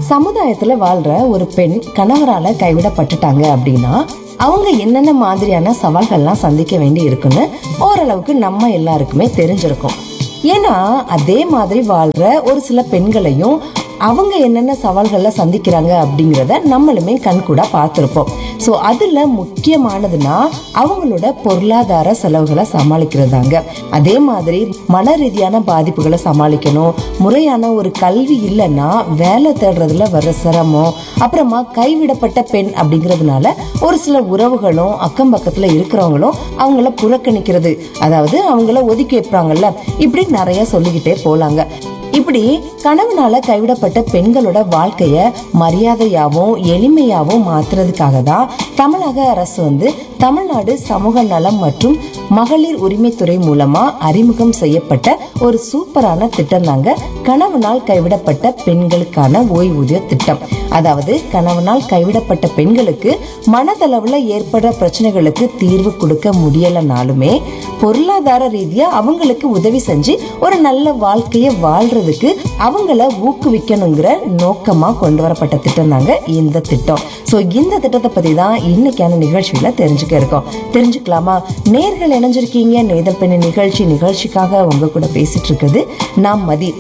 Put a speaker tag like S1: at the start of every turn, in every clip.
S1: சமுதாயத்துல வாழ்ற ஒரு பெண் கணவரால கைவிடப்பட்டுட்டாங்க அப்படின்னா அவங்க என்னென்ன மாதிரியான சவால்கள்லாம் சந்திக்க வேண்டி இருக்குன்னு ஓரளவுக்கு நம்ம எல்லாருக்குமே தெரிஞ்சிருக்கும் ஏன்னா அதே மாதிரி வாழ்ற ஒரு சில பெண்களையும் அவங்க என்னென்ன சவால்களை சந்திக்கிறாங்க அப்படிங்கிறத நம்மளுமே கண்கூட பார்த்துருப்போம் ஸோ அதில் முக்கியமானதுன்னா அவங்களோட பொருளாதார செலவுகளை சமாளிக்கிறதாங்க அதே மாதிரி மன ரீதியான பாதிப்புகளை சமாளிக்கணும் முறையான ஒரு கல்வி இல்லைன்னா வேலை தேடுறதுல வர்ற சிரமம் அப்புறமா கைவிடப்பட்ட பெண் அப்படிங்கிறதுனால ஒரு சில உறவுகளும் அக்கம் பக்கத்தில் இருக்கிறவங்களும் அவங்கள புறக்கணிக்கிறது அதாவது அவங்கள ஒதுக்கி வைப்பாங்கல்ல இப்படி நிறைய சொல்லிக்கிட்டே போலாங்க இப்படி கணவனால கைவிடப்பட்ட பெண்களோட வாழ்க்கைய மரியாதையாவும் எளிமையாவும் மாத்துறதுக்காக தான் தமிழக அரசு வந்து தமிழ்நாடு சமூக நலம் மற்றும் மகளிர் உரிமைத்துறை மூலமா அறிமுகம் செய்யப்பட்ட ஒரு சூப்பரான திட்டம் தாங்க கணவனால் கைவிடப்பட்ட பெண்களுக்கான ஓய்வூதிய திட்டம் அதாவது கணவனால் கைவிடப்பட்ட பெண்களுக்கு மனதளவுல ஏற்படுற பிரச்சனைகளுக்கு தீர்வு கொடுக்க முடியலனாலுமே பொருளாதார ரீதியா அவங்களுக்கு உதவி செஞ்சு ஒரு நல்ல வாழ்க்கைய வாழ்றதுக்கு அவங்கள ஊக்குவிக்கணுங்கிற நோக்கமா கொண்டு வரப்பட்ட திட்டம் தாங்க இந்த திட்டம் சோ இந்த திட்டத்தை பத்தி தான் இன்னைக்கான நிகழ்ச்சியில தெரிஞ்சுக்க இருக்கோம் தெரிஞ்சுக்கலாமா நேர்கள் இணைஞ்சிருக்கீங்க நேதல் பெண்ணு நிகழ்ச்சி நிகழ்ச்சிக்காக உங்க கூட பேசிட்டு இருக்குது நான் மதி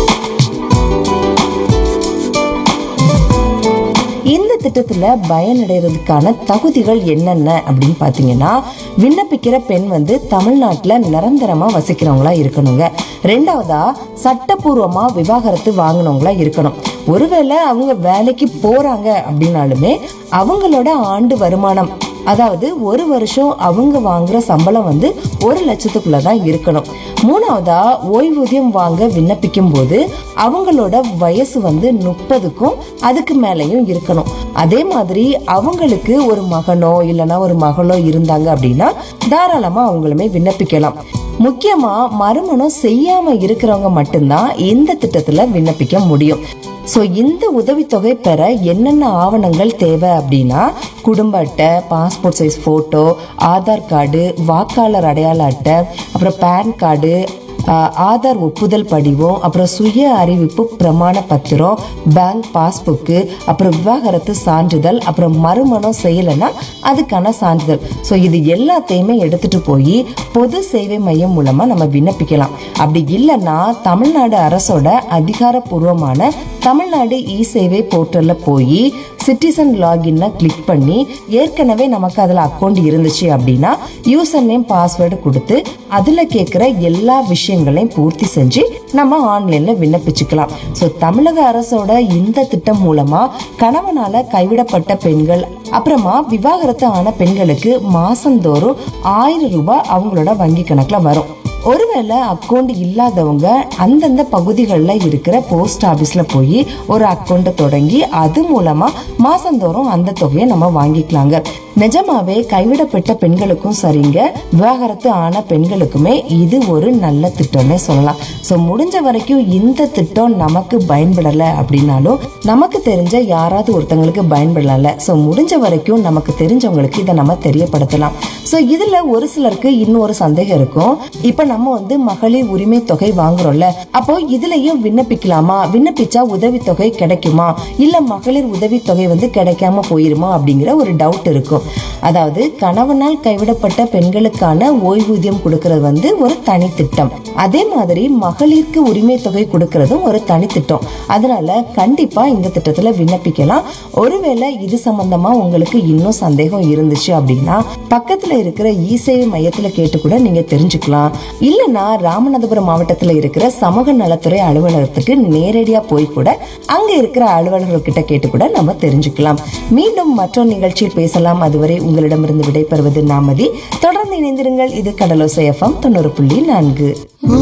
S1: இந்த திட்டத்துல பயனடைறதுக்கான தகுதிகள் என்னென்ன அப்படின்னு பாத்தீங்கன்னா விண்ணப்பிக்கிற பெண் வந்து தமிழ்நாட்டுல நிரந்தரமா வசிக்கிறவங்களா இருக்கணுங்க ரெண்டாவதா சட்டப்பூர்வமா விவாகரத்து வாங்கினவங்களா இருக்கணும் ஒருவேளை அவங்க வேலைக்கு போறாங்க அப்படின்னாலுமே அவங்களோட ஆண்டு வருமானம் அதாவது ஒரு வருஷம் அவங்க வாங்குற சம்பளம் வந்து ஒரு லட்சத்துக்குள்ள தான் இருக்கணும் மூணாவதா ஓய்வூதியம் வாங்க விண்ணப்பிக்கும் போது அவங்களோட வயசு வந்து முப்பதுக்கும் அதுக்கு மேலேயும் இருக்கணும் அதே மாதிரி அவங்களுக்கு ஒரு மகனோ இல்லைன்னா ஒரு மகளோ இருந்தாங்க அப்படின்னா தாராளமா அவங்களுமே விண்ணப்பிக்கலாம் முக்கியமா மறுமணம் செய்யாம இருக்கிறவங்க மட்டும்தான் இந்த திட்டத்துல விண்ணப்பிக்க முடியும் ஸோ இந்த உதவித்தொகை பெற என்னென்ன ஆவணங்கள் தேவை அப்படின்னா குடும்ப அட்டை passport size photo Aadhaar card வாக்காளர் அடையாள அட்டை அப்புறம் பேன் கார்டு ஆஹ், ஆதார் ஒப்புதல் படிவம் அப்புறம் சுய அறிவிப்பு பிரமாண பத்திரம் பேங்க் பாஸ்புக்கு அப்புறம் விவாகரத்து சான்றிதழ் அப்புறம் மறுமணம் செய்யலைன்னா அதுக்கான சான்றிதழ் ஸோ இது எல்லாத்தையுமே எடுத்துட்டு போய் பொது சேவை மையம் மூலமா நம்ம விண்ணப்பிக்கலாம் அப்படி இல்லைன்னா தமிழ்நாடு அரசோட அதிகாரப்பூர்வமான தமிழ்நாடு இ சேவை போர்ட்டல்ல போய் சிட்டிசன் லாகின்ன கிளிக் பண்ணி ஏற்கனவே நமக்கு அதுல அக்கௌண்ட் இருந்துச்சு அப்படின்னா யூசர் நேம் பாஸ்வேர்டு கொடுத்து அதுல கேட்குற எல்லா விஷயங்களையும் பூர்த்தி செஞ்சு நம்ம ஆன்லைன்ல விண்ணப்பிச்சுக்கலாம் ஸோ தமிழக அரசோட இந்த திட்டம் மூலமா கணவனால கைவிடப்பட்ட பெண்கள் அப்புறமா விவாகரத்து ஆன பெண்களுக்கு மாசந்தோறும் ஆயிரம் ரூபாய் அவங்களோட வங்கி கணக்குல வரும் ஒருவேளை அக்கௌண்ட் இல்லாதவங்க அந்தந்த பகுதிகளில் இருக்கிற போஸ்ட் ஆபீஸ்ல போய் ஒரு அக்கௌண்ட்டை தொடங்கி அது மூலமா மாசந்தோறும் அந்த தொகையை நம்ம வாங்கிக்கலாங்க நிஜமாவே கைவிடப்பட்ட பெண்களுக்கும் சரிங்க விவாகரத்து ஆன பெண்களுக்குமே இது ஒரு நல்ல திட்டம்னே சொல்லலாம் ஸோ முடிஞ்ச வரைக்கும் இந்த திட்டம் நமக்கு பயன்படலை அப்படின்னாலும் நமக்கு தெரிஞ்ச யாராவது ஒருத்தங்களுக்கு பயன்படல ஸோ முடிஞ்ச வரைக்கும் நமக்கு தெரிஞ்சவங்களுக்கு இதை நம்ம தெரியப்படுத்தலாம் ஸோ இதுல ஒரு சிலருக்கு இன்னொரு சந்தேகம் இருக்கும் இப்ப நம்ம வந்து மகளிர் உரிமை தொகை வாங்குறோம்ல அப்போ இதுலயும் விண்ணப்பிக்கலாமா விண்ணப்பிச்சா உதவித்தொகை கிடைக்குமா இல்ல மகளிர் உதவித்தொகை வந்து கிடைக்காம போயிருமா அப்படிங்கிற ஒரு டவுட் இருக்கும் அதாவது கணவனால் கைவிடப்பட்ட பெண்களுக்கான ஓய்வூதியம் கொடுக்கறது வந்து ஒரு தனி திட்டம் அதே மாதிரி மகளிருக்கு உரிமை தொகை கொடுக்கறதும் ஒரு தனி திட்டம் அதனால கண்டிப்பா இந்த திட்டத்துல விண்ணப்பிக்கலாம் ஒருவேளை இது சம்பந்தமா உங்களுக்கு இன்னும் சந்தேகம் இருந்துச்சு அப்படின்னா பக்கத்துல இருக்கிற இ சேவை மையத்துல கேட்டு கூட நீங்க தெரிஞ்சுக்கலாம் இல்லைன்னா ராமநாதபுரம் மாவட்டத்துல இருக்கிற சமூக நலத்துறை அலுவலகத்துக்கு நேரடியா போய் கூட அங்க இருக்கிற அலுவலர்கள் கிட்ட கேட்டு கூட நம்ம தெரிஞ்சுக்கலாம் மீண்டும் மற்றொரு நிகழ்ச்சியில் பேசலாம் அதுவரை உங்களிடமிருந்து விடைபெறுவது நாமதி தொடர்ந்து இணைந்திருங்கள் இது கடலோசை எஃப்எம் தொண்ணூறு புள்ளி நான்கு